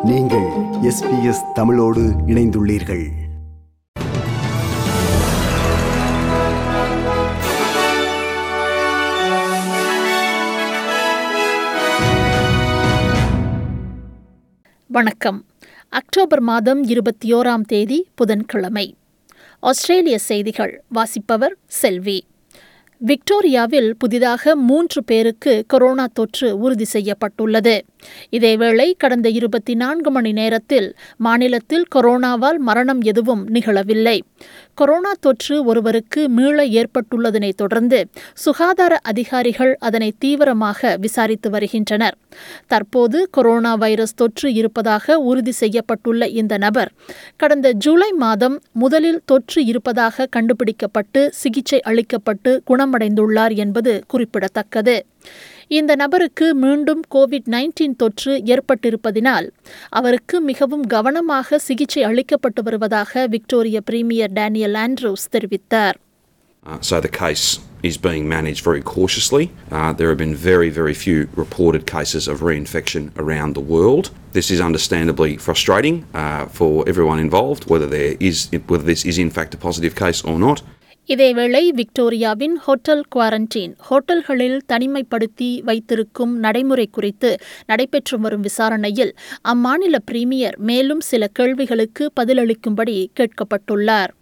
நீங்கள் எஸ்பிஎஸ் தமிழோடு இணைந்துள்ளீர்கள் வணக்கம் அக்டோபர் மாதம் இருபத்தி ஓராம் தேதி புதன்கிழமை ஆஸ்திரேலிய செய்திகள் வாசிப்பவர் செல்வி விக்டோரியாவில் புதிதாக மூன்று பேருக்கு கொரோனா தொற்று உறுதி செய்யப்பட்டுள்ளது இதேவேளை கடந்த இருபத்தி நான்கு மணி நேரத்தில் மாநிலத்தில் கொரோனாவால் மரணம் எதுவும் நிகழவில்லை கொரோனா தொற்று ஒருவருக்கு மீள ஏற்பட்டுள்ளதனை தொடர்ந்து சுகாதார அதிகாரிகள் அதனை தீவிரமாக விசாரித்து வருகின்றனர் தற்போது கொரோனா வைரஸ் தொற்று இருப்பதாக உறுதி செய்யப்பட்டுள்ள இந்த நபர் கடந்த ஜூலை மாதம் முதலில் தொற்று இருப்பதாக கண்டுபிடிக்கப்பட்டு சிகிச்சை அளிக்கப்பட்டு குணமடைந்துள்ளார் என்பது குறிப்பிடத்தக்கது இந்த நபருக்கு மீண்டும் கோவிட் நைன்டீன் தொற்று ஏற்பட்டிருப்பதினால் அவருக்கு மிகவும் கவனமாக சிகிச்சை அளிக்கப்பட்டு வருவதாக விக்டோரிய பிரீமியர் டேனியல் ஆண்ட்ரூஸ் தெரிவித்தார் Uh, so the case is being managed very cautiously. Uh, there have been very, very few reported cases of reinfection around the world. This is understandably frustrating uh, for everyone involved, whether there is whether this is in fact a positive case or not. இதேவேளை விக்டோரியாவின் hotel quarantine ஹோட்டல்களில் தனிமைப்படுத்தி வைத்திருக்கும் நடைமுறை குறித்து நடைபெற்று வரும் விசாரணையில் அம்மாநில பிரீமியர் மேலும் சில கேள்விகளுக்கு பதிலளிக்கும்படி கேட்கப்பட்டுள்ளார்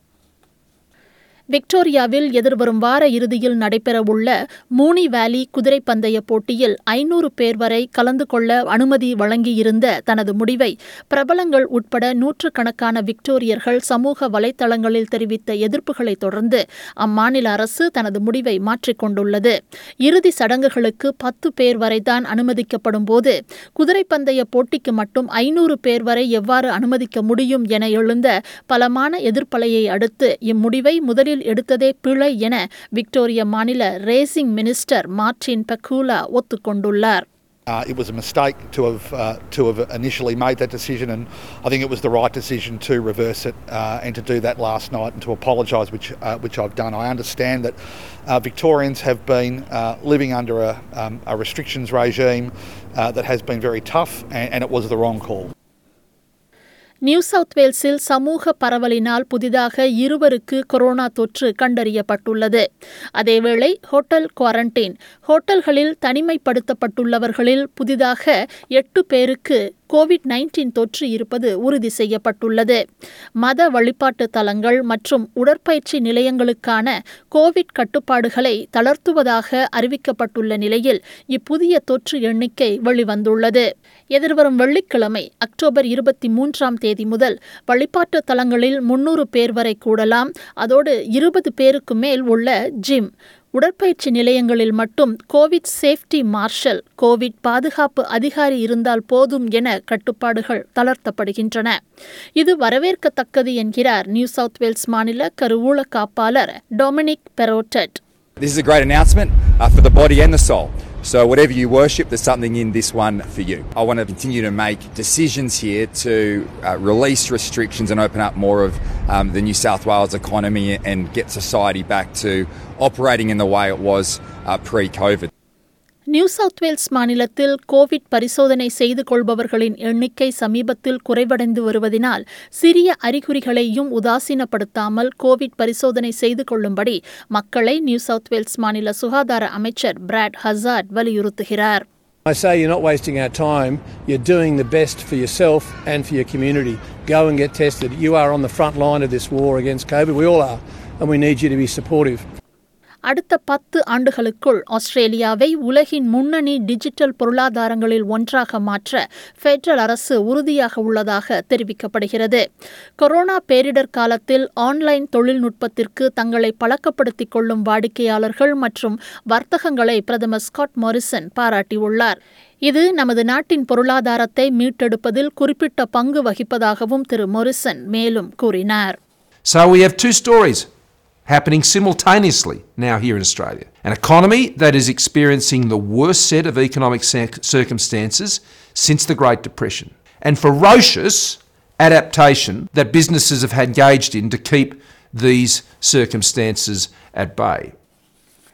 விக்டோரியாவில் எதிர்வரும் வார இறுதியில் நடைபெறவுள்ள மூனி வேலி குதிரை பந்தய போட்டியில் ஐநூறு பேர் வரை கலந்து கொள்ள அனுமதி வழங்கியிருந்த தனது முடிவை பிரபலங்கள் உட்பட நூற்றுக்கணக்கான விக்டோரியர்கள் சமூக வலைதளங்களில் தெரிவித்த எதிர்ப்புகளை தொடர்ந்து அம்மாநில அரசு தனது முடிவை மாற்றிக்கொண்டுள்ளது இறுதி சடங்குகளுக்கு பத்து பேர் வரைதான் அனுமதிக்கப்படும் போது குதிரை பந்தய போட்டிக்கு மட்டும் ஐநூறு பேர் வரை எவ்வாறு அனுமதிக்க முடியும் என எழுந்த பலமான எதிர்ப்பலையை அடுத்து இம்முடிவை முதலில் எடுத்ததே பிழை என விக்டோரிய மாநில ரேசிங் மினிஸ்டர் மார்டின் பெக்கூலா ஒத்துக்கொண்டுள்ளார் Uh, it was a mistake to have uh, to have initially made that decision, and I think it was the right decision to reverse it uh, and to do that last night and to apologise, which uh, which I've done. I understand that uh, Victorians have been uh, living under a, um, a restrictions regime uh, that has been very tough, and, and it was the wrong call. New South வேல்ஸில் சமூக பரவலினால் புதிதாக இருவருக்கு corona தொற்று கண்டறியப்பட்டுள்ளது அதேவேளை hotel quarantine ஹோட்டல்களில் தனிமைப்படுத்தப்பட்டுள்ளவர்களில் புதிதாக எட்டு பேருக்கு கோவிட் நைன்டீன் தொற்று இருப்பது உறுதி செய்யப்பட்டுள்ளது மத வழிபாட்டு தலங்கள் மற்றும் உடற்பயிற்சி நிலையங்களுக்கான கோவிட் கட்டுப்பாடுகளை தளர்த்துவதாக அறிவிக்கப்பட்டுள்ள நிலையில் இப்புதிய தொற்று எண்ணிக்கை வெளிவந்துள்ளது எதிர்வரும் வெள்ளிக்கிழமை அக்டோபர் இருபத்தி மூன்றாம் தேதி முதல் வழிபாட்டு தலங்களில் முன்னூறு பேர் வரை கூடலாம் அதோடு இருபது பேருக்கு மேல் உள்ள ஜிம் உடற்பயிற்சி நிலையங்களில் மட்டும் கோவிட் சேஃப்டி மார்ஷல் கோவிட் பாதுகாப்பு அதிகாரி இருந்தால் போதும் என கட்டுப்பாடுகள் தளர்த்தப்படுகின்றன இது வரவேற்கத்தக்கது என்கிறார் நியூ சவுத் வேல்ஸ் மாநில கருவூல காப்பாளர் Dominic Perrottet This is a great announcement uh, for the body and the soul. So, whatever you worship, there's something in this one for you. I want to continue to make decisions here to uh, release restrictions and open up more of um, the New South Wales economy and get society back to operating in the way it was uh, pre COVID. New South Wales மாநிலத்தில் COVID பரிசோதனை செய்து கொள்பவர்களின் எண்ணிக்கை சமீபத்தில் குறைவடைந்து வருவதினால் சிறிய அறிகுறிகளையும் உதாசீனப்படுத்தாமல் Covid பரிசோதனை செய்து கொள்ளும்படி மக்களை நியூ சவுத் வேல்ஸ் மாநில சுகாதார அமைச்சர் பிராட் ஹசார்ட் வலியுறுத்துகிறார் I say you're not wasting our time, you're doing the best for yourself and for your community. Go and get tested. You are on the front line of this war against COVID. We all are, and we need you to be supportive. அடுத்த பத்து ஆண்டுகளுக்குள் ஆஸ்திரேலியாவை உலகின் முன்னணி digital பொருளாதாரங்களில் ஒன்றாக மாற்ற federal அரசு உறுதியாக உள்ளதாக தெரிவிக்கப்படுகிறது கொரோனா பேரிடர் காலத்தில் ஆன்லைன் தொழில்நுட்பத்திற்கு தங்களை பழக்கப்படுத்திக் கொள்ளும் வாடிக்கையாளர்கள் மற்றும் வர்த்தகங்களை பிரதமர் ஸ்காட் மாரிசன் பாராட்டியுள்ளார் இது நமது நாட்டின் பொருளாதாரத்தை மீட்டெடுப்பதில் குறிப்பிட்ட பங்கு வகிப்பதாகவும் திரு மொரிசன் மேலும் கூறினார் So we have two stories happening simultaneously now here in Australia. An economy that is experiencing the worst set of economic circumstances since the Great Depression, and ferocious adaptation that businesses have engaged in to keep these circumstances at bay.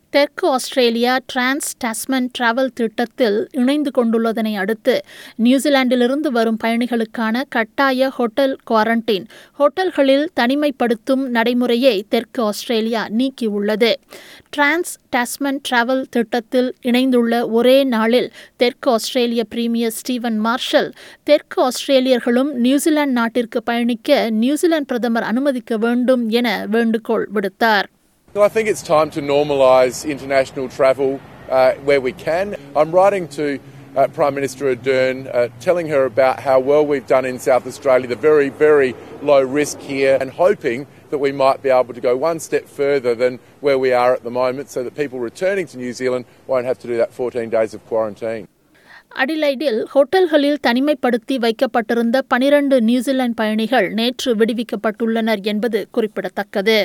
தெற்கு Australia trans Tasman travel திட்டத்தில் இணைந்து கொண்டுள்ளதனை அடுத்து நியூசிலாந்திலிருந்து வரும் பயணிகளுக்கான கட்டாய hotel quarantine ஹோட்டல்களில் தனிமைப்படுத்தும் நடைமுறையை தெற்கு ஆஸ்திரேலியா நீக்கியுள்ளது டிரான்ஸ் டாஸ்மன் டிராவல் திட்டத்தில் இணைந்துள்ள ஒரே நாளில் தெற்கு ஆஸ்திரேலிய பிரீமியர் ஸ்டீவன் மார்ஷல் தெற்கு ஆஸ்திரேலியர்களும் நியூசிலாந்து நாட்டிற்கு பயணிக்க நியூசிலாந்து பிரதமர் அனுமதிக்க வேண்டும் என வேண்டுகோள் விடுத்தார் So I think it's time to normalise international travel uh, where we can. I'm writing to uh, Prime Minister Ardern, uh, telling her about how well we've done in South Australia, the very, very low risk here, and hoping that we might be able to go one step further than where we are at the moment so that people returning to New Zealand won't have to do that 14 days of quarantine. அடிலைடில் ஹோட்டல்களில் தனிமைப்படுத்தி வைக்கப்பட்டிருந்த பனிரண்டு New Zealand பயணிகள் நேற்று விடுவிக்கப்பட்டுள்ளனர் என்பது குறிப்பிடத்தக்கது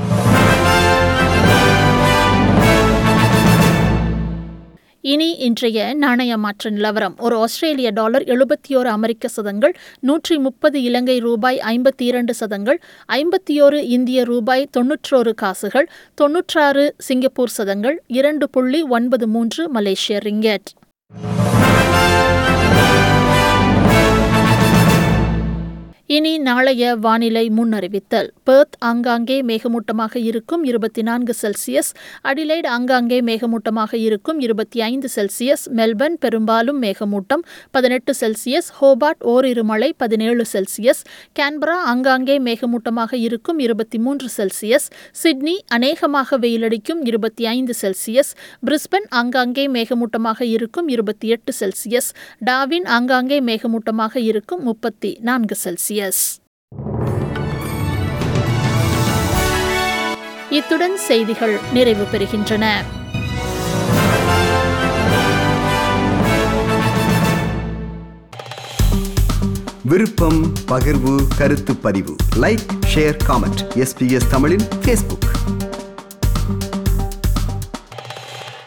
இனி இன்றைய நாணய மாற்ற நிலவரம் ஒரு ஆஸ்திரேலிய டாலர் எழுபத்தி ஓரு அமெரிக்க சதங்கள் நூற்றி முப்பது இலங்கை ரூபாய் ஐம்பத்தி இரண்டு சதங்கள் ஐம்பத்தி ஓரு இந்திய ரூபாய் தொன்னூற்றோரு காசுகள் தொன்னூற்றாறு சிங்கப்பூர் சதங்கள் இரண்டு புள்ளி ஒன்பது மூன்று மலேசிய ரிங்கெட் இனி நாளைய வானிலை முன்னறிவித்தல் பெர்த் ஆங்காங்கே மேகமூட்டமாக இருக்கும் இருபத்தி நான்கு செல்சியஸ் அடிலைட் ஆங்காங்கே மேகமூட்டமாக இருக்கும் இருபத்தி ஐந்து செல்சியஸ் மெல்பர்ன் பெரும்பாலும் மேகமூட்டம் பதினெட்டு செல்சியஸ் ஹோபார்ட் ஓரிரு மழை பதினேழு செல்சியஸ் கேன்பரா ஆங்காங்கே மேகமூட்டமாக இருக்கும் இருபத்தி மூன்று செல்சியஸ் சிட்னி அநேகமாக வெயிலடிக்கும் இருபத்தி ஐந்து செல்சியஸ் பிரிஸ்பன் ஆங்காங்கே மேகமூட்டமாக இருக்கும் இருபத்தி எட்டு செல்சியஸ் டாவின் ஆங்காங்கே மேகமூட்டமாக இருக்கும் முப்பத்தி நான்கு செல்சியஸ் இத்துடன் செய்திகள் நிறைவு பெறுகின்றன விருப்பம் பகிர்வு கருத்து பதிவு லைக் ஷேர் காமெண்ட் எஸ்பிஎஸ் தமிழின் ஃபேஸ்புக்